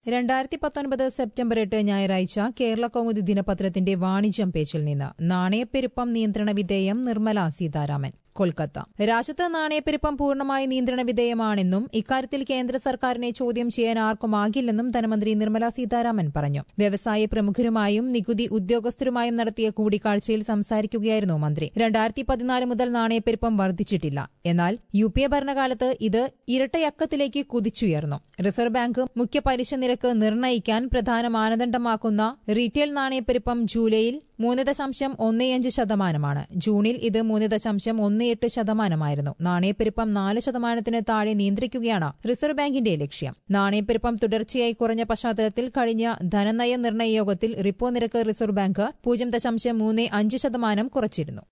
രണ്ടായിരത്തി പത്തൊൻപത് സെപ്റ്റംബർ എട്ട് ഞായറാഴ്ച കേരള കൗമുദി ദിനപത്രത്തിന്റെ വാണിജ്യം പേജിൽ നിന്ന് നാണയപ്പെരുപ്പം നിയന്ത്രണ വിധേയം നിർമ്മല സീതാരാമൻ കൊൽക്കത്ത രാജ്യത്ത് നാണയപ്പെരുപ്പം പൂർണ്ണമായി നിയന്ത്രണ വിധേയമാണെന്നും ഇക്കാര്യത്തിൽ കേന്ദ്ര സർക്കാരിനെ ചോദ്യം ചെയ്യാൻ ആർക്കുമാകില്ലെന്നും ധനമന്ത്രി നിർമ്മല സീതാരാമൻ പറഞ്ഞു വ്യവസായ പ്രമുഖരുമായും നികുതി ഉദ്യോഗസ്ഥരുമായും നടത്തിയ കൂടിക്കാഴ്ചയിൽ സംസാരിക്കുകയായിരുന്നു മന്ത്രി രണ്ടായിരത്തി പതിനാല് മുതൽ നാണയപ്പെരുപ്പം വർദ്ധിച്ചിട്ടില്ല എന്നാൽ യു പി എ ഭരണകാലത്ത് ഇത് ഇരട്ടയക്കത്തിലേക്ക് കുതിച്ചുയർന്നു റിസർവ് ബാങ്ക് മുഖ്യ പലിശ നിരക്ക് നിർണ്ണയിക്കാൻ പ്രധാന മാനദണ്ഡമാക്കുന്ന റീറ്റെയിൽ നാണയപ്പെരുപ്പം ജൂലൈയിൽ മൂന്ന് ദശാംശം ഒന്നേയഞ്ച് ശതമാനമാണ് ജൂണിൽ ഇത് മൂന്ന് ദശാംശം ഒന്ന് എട്ട് ശതമാനമായിരുന്നു നാണയപ്പെരുപ്പം നാല് ശതമാനത്തിന് താഴെ നിയന്ത്രിക്കുകയാണ് റിസർവ് ബാങ്കിന്റെ ലക്ഷ്യം നാണയപ്പെരുപ്പം തുടർച്ചയായി കുറഞ്ഞ പശ്ചാത്തലത്തിൽ കഴിഞ്ഞ ധനനയ നിർണ്ണയ യോഗത്തിൽ റിപ്പോ നിരക്ക് റിസർവ് ബാങ്ക് പൂജ്യം ദശാംശം മൂന്ന് അഞ്ച് ശതമാനം കുറച്ചിരുന്നു